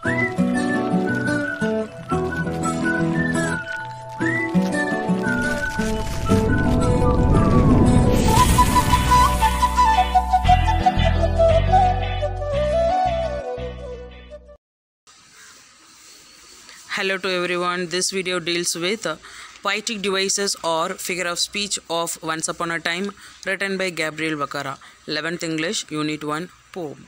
Hello to everyone. This video deals with uh, poetic devices or figure of speech of Once Upon a Time written by Gabriel Vakara. 11th English, Unit 1, Poem.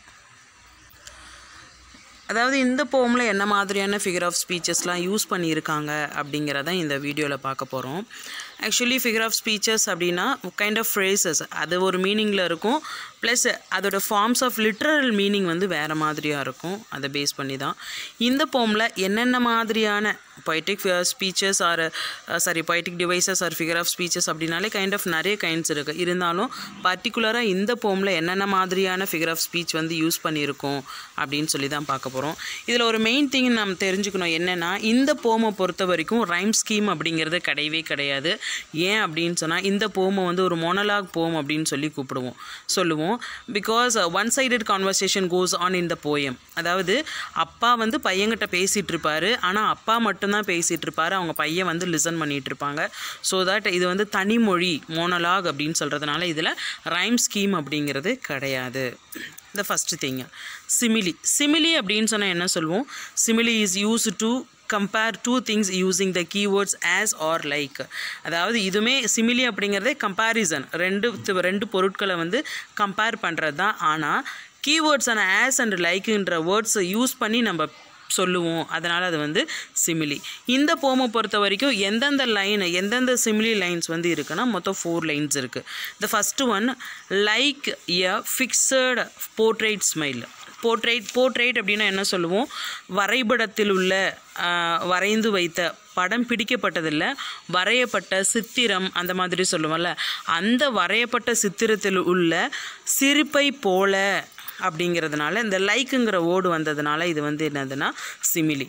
அதாவது இந்த போமில் என்ன மாதிரியான figure of ஸ்பீச்சஸ்லாம் use பண்ணியிருக்காங்க அப்படிங்கிறத இந்த வீடியோவில் பார்க்க போகிறோம் ஆக்சுவலி ஃபிகர் ஆஃப் ஸ்பீச்சஸ் அப்படின்னா கைண்ட் ஆஃப் ஃப்ரேசஸ் அது ஒரு மீனிங்கில் இருக்கும் ப்ளஸ் அதோட ஃபார்ம்ஸ் ஆஃப் லிட்ரல் மீனிங் வந்து வேறு மாதிரியாக இருக்கும் அதை பேஸ் பண்ணி தான் இந்த போமில் என்னென்ன மாதிரியான poetic speeches are sorry poetic devices are figure of speeches அப்படின்னாலே கைண்ட் ஆஃப் நிறைய கைண்ட்ஸ் இருக்குது இருந்தாலும் பர்டிகுலராக இந்த போமில் என்னென்ன மாதிரியான ஃபிகர் ஆஃப் ஸ்பீச் வந்து யூஸ் பண்ணியிருக்கோம் அப்படின்னு சொல்லி தான் பார்க்க போகிறோம் இதில் ஒரு மெயின் திங் நம்ம தெரிஞ்சுக்கணும் என்னென்னா இந்த போமை பொறுத்த வரைக்கும் ரைம் ஸ்கீம் அப்படிங்கிறது கிடையவே கிடையாது ஏன் அப்படின்னு சொன்னால் இந்த போமை வந்து ஒரு மொனலாக் போம் அப்படின்னு சொல்லி கூப்பிடுவோம் சொல்லுவோம் because one sided conversation goes on in the poem அதாவது அப்பா வந்து பையன்கிட்ட பேசிகிட்டு இருப்பாரு ஆனால் அப்பா மட்டும்தான் பேசிகிட்டு இருப்பாரு அவங்க பையன் வந்து லிசன் பண்ணிகிட்டு இருப்பாங்க ஸோ தட் இது வந்து தனிமொழி மோனலாக் அப்படின்னு சொல்கிறதுனால இதில் ரைம் ஸ்கீம் அப்படிங்கிறது கிடையாது த ஃபஸ்ட்டு திங் சிமிலி சிமிலி அப்படின்னு சொன்னால் என்ன சொல்லுவோம் simile is used to compare two things using the keywords as or like அதாவது இதுவுமே சிமிலி அப்படிங்கிறதே கம்பேரிசன் ரெண்டு ரெண்டு பொருட்களை வந்து கம்பேர் பண்ணுறது தான் ஆனால் கீவேர்ட்ஸ் அண்ட் ஆஸ் அண்ட் லைக்குன்ற வேர்ட்ஸை யூஸ் பண்ணி நம்ம சொல்லுவோம் அதனால் அது வந்து சிமிலி இந்த போமை பொறுத்த வரைக்கும் எந்தெந்த லைன் எந்தெந்த சிமிலி லைன்ஸ் வந்து இருக்குன்னா மொத்தம் ஃபோர் லைன்ஸ் இருக்குது the first one like a fixed portrait smile portrait portrait அப்படின்னா என்ன சொல்லுவோம் வரைபடத்தில் உள்ள வரைந்து வைத்த படம் பிடிக்கப்பட்டதில்லை வரையப்பட்ட சித்திரம் அந்த மாதிரி சொல்லுவோம்ல அந்த வரையப்பட்ட சித்திரத்தில் உள்ள சிரிப்பை போல அப்படிங்கிறதுனால இந்த லைக்குங்கிற வேர்டு வந்ததுனால இது வந்து என்னதுன்னா simile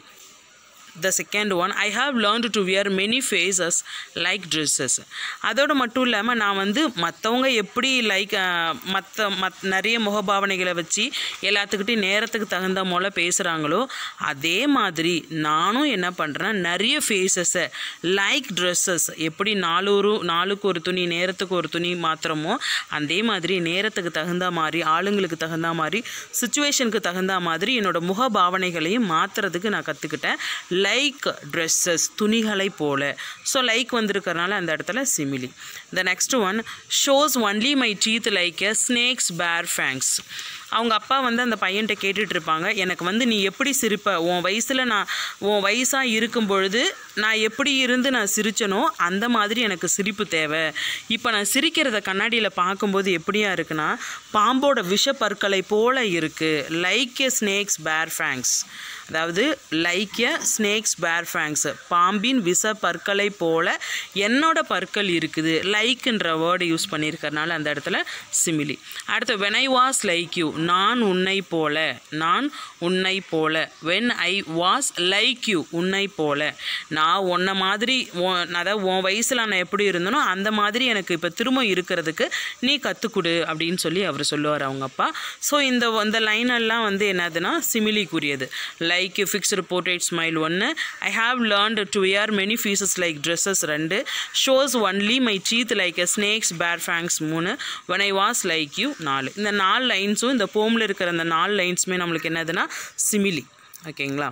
the second one I have learned to wear many faces like dresses அதோடு மட்டும் இல்லாமல் நான் வந்து மற்றவங்க எப்படி லைக் மற்ற மத் நிறைய முகபாவனைகளை வச்சு எல்லாத்துக்கிட்டையும் நேரத்துக்கு தகுந்த போல் பேசுகிறாங்களோ அதே மாதிரி நானும் என்ன பண்ணுறேன் நிறைய ஃபேஸஸை லைக் ட்ரெஸ்ஸஸ் எப்படி நாலு ஒரு நாளுக்கு ஒரு துணி நேரத்துக்கு ஒரு துணி மாத்திரமோ அதே மாதிரி நேரத்துக்கு தகுந்த மாதிரி ஆளுங்களுக்கு தகுந்த மாதிரி சுச்சுவேஷனுக்கு தகுந்த மாதிரி என்னோடய முகபாவனைகளையும் மாற்றுறதுக்கு நான் கற்றுக்கிட்டேன் லைக் ட்ரெஸ்ஸஸ் துணிகளை போல ஸோ லைக் வந்திருக்கறனால அந்த இடத்துல simile the next one shows only my teeth like a snake's bare fangs அவங்க அப்பா வந்து அந்த பையன்கிட்ட கேட்டுட்டு இருப்பாங்க எனக்கு வந்து நீ எப்படி சிரிப்ப உன் வயசில் நான் உன் வயசாக இருக்கும் பொழுது நான் எப்படி இருந்து நான் சிரிச்சனோ அந்த மாதிரி எனக்கு சிரிப்பு தேவை இப்போ நான் சிரிக்கிறத கண்ணாடியில் பார்க்கும்போது எப்படியா இருக்குன்னா பாம்போட விஷ பற்களை போல இருக்குது like a snake's bare fangs அதாவது like a snake's bare fangs பாம்பின் விஷ பற்களை போல என்னோட பற்கள் இருக்குது லைக்குன்ற வேர்டு யூஸ் பண்ணியிருக்கறனால அந்த இடத்துல சிமிலி அடுத்து when I was like you நான் உன்னை போல நான் உன்னை போல when I was like you உன்னை போல நான் உன்னை மாதிரி அதாவது உன் வயசில் நான் எப்படி இருந்தனோ அந்த மாதிரி எனக்கு இப்போ திரும்ப இருக்கிறதுக்கு நீ கற்றுக்குடு அப்படின்னு சொல்லி அவர் சொல்லுவார் அவங்க அப்பா ஸோ இந்த இந்த லைன் எல்லாம் வந்து என்னதுன்னா சிமிலிக்குரியது லைக் ஃபிக்ஸ்டு போர்ட்ரேட் ஸ்மைல் ஒன்று I have learned to wear many faces like dresses ரெண்டு shows only my teeth like a snake's bare fangs மூணு when I was like you நாலு இந்த நாலு லைன்ஸும் இந்த போமில் இருக்கிற அந்த நாலு லைன்ஸுமே நம்மளுக்கு என்னதுன்னா சிமிலி ஓகேங்களா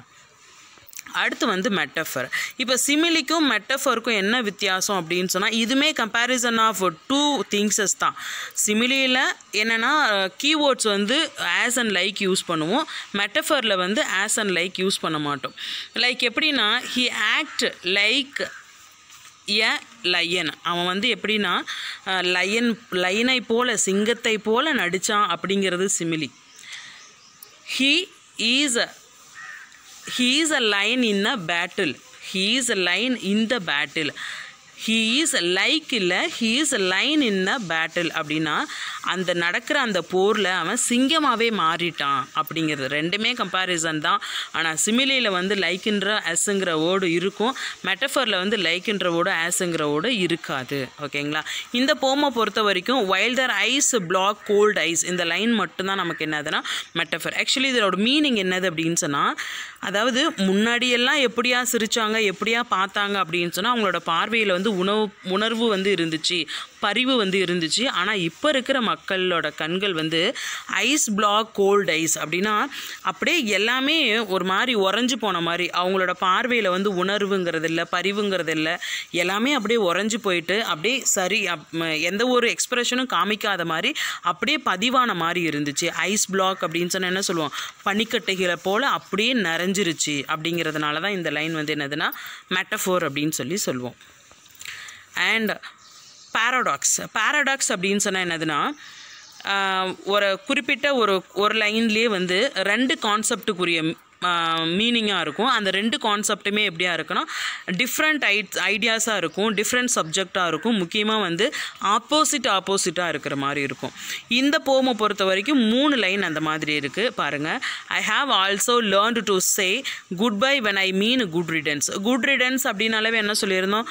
அடுத்து வந்து மெட்டஃபர் இப்போ சிமிலிக்கும் மெட்டஃபருக்கும் என்ன வித்தியாசம் அப்படின்னு சொன்னால் இதுவுமே கம்பேரிசன் ஆஃப் டூ திங்ஸஸ் தான் சிமிலியில் என்னென்னா கீவேர்ட்ஸ் வந்து ஆஸ் அண்ட் லைக் யூஸ் பண்ணுவோம் மெட்டஃபரில் வந்து ஆஸ் அண்ட் லைக் யூஸ் பண்ண மாட்டோம் லைக் எப்படின்னா he act like a lion அவன் வந்து எப்படின்னா லயன் லயனை போல சிங்கத்தை போல நடித்தான் அப்படிங்கிறது simile he is he is a lion in a battle he is a lion in the battle he is like இல்லை he is lion in a battle அப்படின்னா அந்த நடக்கிற அந்த போரில் அவன் சிங்கமாகவே மாறிட்டான் அப்படிங்கிறது ரெண்டுமே கம்பேரிசன் தான் ஆனால் சிமிலியில் வந்து லைக்குன்ற அஸ்ங்கிற வேர்டு இருக்கும் மெட்டஃபரில் வந்து லைக்குன்ற வேர்டு ஆஸுங்கிற வேர்டு இருக்காது ஓகேங்களா இந்த போமை பொறுத்த வரைக்கும் while their ice block cold eyes இந்த லைன் மட்டும்தான் நமக்கு என்னதுன்னா மெட்டஃபர் ஆக்சுவலி இதோட மீனிங் என்னது அப்படின்னு சொன்னால் அதாவது முன்னாடியெல்லாம் எப்படியா சிரிச்சாங்க எப்படியா பார்த்தாங்க அப்படின்னு சொன்னால் அவங்களோட பார்வையில் வந்து உணவு உணர்வு வந்து இருந்துச்சு பரிவு வந்து இருந்துச்சு ஆனால் இப்போ இருக்கிற மக்களோட கண்கள் வந்து ஐஸ் பிளாக் கோல்ட் ஐஸ் அப்படின்னா அப்படியே எல்லாமே ஒரு மாதிரி உறைஞ்சு போன மாதிரி அவங்களோட பார்வையில் வந்து உணர்வுங்கிறது இல்லை பரிவுங்கிறது இல்லை எல்லாமே அப்படியே உறைஞ்சு போயிட்டு அப்படியே சரி அப்- ம- எந்த ஒரு எக்ஸ்பிரஷனும் காமிக்காத மாதிரி அப்படியே பதிவான மாதிரி இருந்துச்சு ஐஸ் பிளாக் அப்படின்னு சொன்னால் என்ன சொல்லுவோம் பனிக்கட்டைகளை போல் அப்படியே நிறைஞ்சிருச்சு அப்படிங்கிறதுனால தான் இந்த லைன் வந்து என்னதுன்னா மெட்டஃபோர் அப்படின்னு சொல்லி சொல்லுவோம் அண்ட் பாராடாக்ஸ் பாராடாக்ஸ் அப்படின்னு சொன்னால் என்னதுன்னா ஆஹ், ஒரு குறிப்பிட்ட ஒரு ஒரு லைன்லேயே வந்து ரெண்டு கான்செப்டுக்குரிய மீனிங்காக இருக்கும் அந்த ரெண்டு கான்செப்ட்டுமே எப்படியா இருக்குன்னா டிஃப்ரெண்ட் ஐ ஐடியாஸாக இருக்கும் டிஃப்ரெண்ட் சப்ஜெக்டாக இருக்கும் முக்கியமாக வந்து ஆப்போசிட் ஆப்போசிட்டாக இருக்கிற மாதிரி இருக்கும் இந்த போமை பொறுத்த வரைக்கும் மூணு லைன் அந்த மாதிரி இருக்குது பாருங்கள் I have also learned to say goodbye when I mean good riddance good riddance அப்படின்னாலே என்ன சொல்லியிருந்தோம்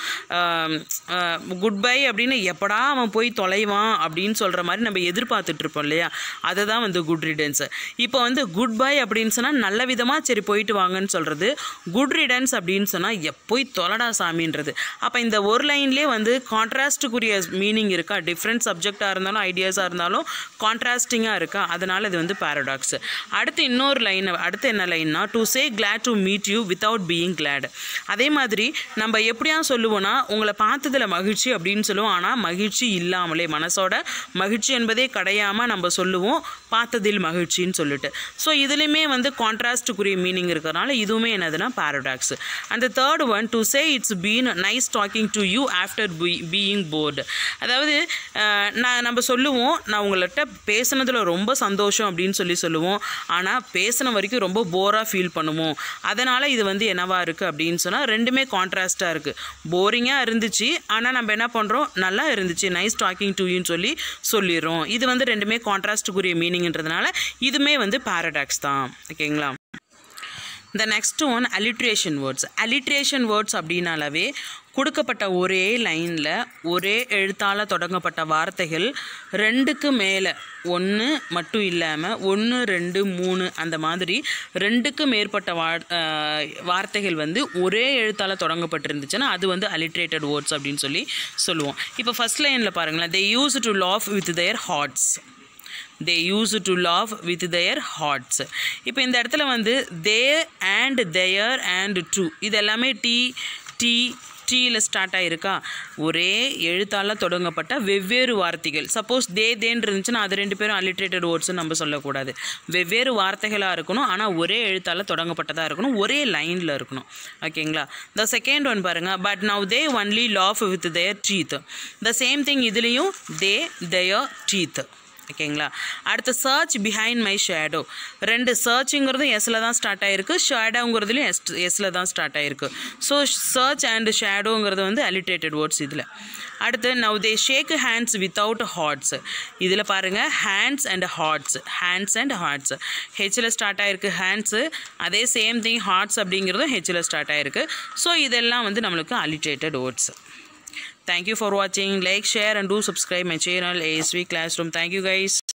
குட் பை அப்படின்னு எப்படா அவன் போய் தொலைவான் அப்படின்னு சொல்கிற மாதிரி நம்ம எதிர்பார்த்துட்டு இருப்போம் இல்லையா அதை தான் வந்து குட் ரிடன்ஸ் இப்போ வந்து குட் பை அப்படின்னு சொன்னால் நல்ல விதமாக சரி போயிட்டு வாங்கன்னு சொல்கிறது குட் ரிடன்ஸ் அப்படின்னு சொன்னால் எப்போய் தொலைடா சாமின்றது அப்போ இந்த ஒரு லைன்லேயே வந்து கான்ட்ராஸ்ட்டுக்குரிய மீனிங் இருக்கா டிஃப்ரெண்ட் சப்ஜெக்டாக இருந்தாலும் ஐடியாஸாக இருந்தாலும் கான்ட்ராஸ்டிங்காக இருக்கா அதனால் இது வந்து பாரடாக்ஸ் அடுத்து இன்னொரு லைன் அடுத்து என்ன லைன்னா to say glad to meet you without being glad அதே மாதிரி நம்ம எப்படியா சொல்லுவோம்னா உங்களை பார்த்ததுல மகிழ்ச்சி அப்படின்னு சொல்லுவோம் ஆனால் மகிழ்ச்சி இல்லாமலே மனசோட மகிழ்ச்சி என்பதே கிடையாமல் நம்ம சொல்லுவோம் பார்த்ததில் மகிழ்ச்சின்னு சொல்லிட்டு ஸோ இதுலேயுமே வந்து கான்ட்ராஸ்ட்டுக்குரிய மீனிங் இருக்கிறனால இதுவுமே என்னதுன்னா பாரடாக்ஸ் அந்த third one to say it's been nice talking to you after being bored அதாவது அஹ், நான் நம்ம சொல்லுவோம் நான் உங்கள்கிட்ட பேசுனதில் ரொம்ப சந்தோஷம் அப்படின்னு சொல்லி சொல்லுவோம் ஆனால் பேசின வரைக்கும் ரொம்ப போராக ஃபீல் பண்ணுவோம் அதனால் இது வந்து என்னவா இருக்குது அப்படின்னு சொன்னால் ரெண்டுமே கான்ட்ராஸ்ட்டாக இருக்குது போரிங்காக இருந்துச்சு ஆனால் நம்ம என்ன பண்ணுறோம் நல்லா இருந்துச்சு நைஸ் டாக்கிங் டு யூன்னு சொல்லி சொல்லிடுறோம் இது வந்து ரெண்டுமே கான்ட்ராஸ்ட்டுக்குரிய மீனிங்ன்றதுனால இதுமே வந்து பாரடாக்ஸ் தான் ஓகேங்களா இந்த next one alliteration words alliteration words அப்படின்னாலவே கொடுக்கப்பட்ட ஒரே லைனில் ஒரே எழுத்தால் தொடங்கப்பட்ட வார்த்தைகள் ரெண்டுக்கு மேலே ஒன்று மட்டும் இல்லாமல் ஒன்று ரெண்டு மூணு அந்த மாதிரி ரெண்டுக்கு மேற்பட்ட வா அஹ், வார்த்தைகள் வந்து ஒரே எழுத்தால் தொடங்கப்பட்டிருந்துச்சுன்னா அது வந்து அலிட்ரேட்டட் வேர்ட்ஸ் அப்படின்னு சொல்லி சொல்லுவோம் இப்போ ஃபர்ஸ்ட் லைனில் பாருங்களேன் they used to laugh with their hearts they used to laugh with their hearts இப்போ இந்த இடத்துல வந்து they and their and true T எல்லாமே டி டி டீயில் ஸ்டார்ட் ஆகிருக்கா ஒரே எழுத்தால் தொடங்கப்பட்ட வெவ்வேறு வார்த்தைகள் சப்போஸ் தே தேன்னு இருந்துச்சுன்னா அது ரெண்டு பேரும் அலிட்ரேட்டட் வேர்ட்ஸ்னு நம்ம சொல்லக்கூடாது வெவ்வேறு வார்த்தைகளாக இருக்கணும் ஆனால் ஒரே எழுத்தால் தொடங்கப்பட்டதாக இருக்கணும் ஒரே லைனில் இருக்கணும் ஓகேங்களா த செகண்ட் ஒன் பாருங்கள் but now they only laugh with their teeth the same thing இதுலேயும் தே their டீத் ஓகேங்களா அடுத்து சர்ச் பிஹைண்ட் மை ஷேடோ ரெண்டு சர்ச்சுங்கிறதும் எஸ்ல தான் ஸ்டார்ட் ஆயிருக்கு ஷேடோங்கிறதுலையும் எஸ் எஸ்ல தான் ஸ்டார்ட் ஆயிருக்கு ஸோ சர்ச் அண்ட் ஷேடோங்கிறது வந்து அலிட்ரேட்டட் வேர்ட்ஸ் இதில் அடுத்து now they shake hands without hearts இதில் பாருங்கள் hands and hearts hands and hearts ஹெச்சில் ஸ்டார்ட் ஆயிருக்கு ஹேண்ட்ஸு அதே சேம் திங் ஹார்ட்ஸ் அப்படிங்கிறதும் ஹெச்சில் ஸ்டார்ட் ஆயிருக்கு ஸோ இதெல்லாம் வந்து நம்மளுக்கு alliterated words Thank you for watching. Like, share, and do subscribe my channel ASV Classroom. Thank you, guys.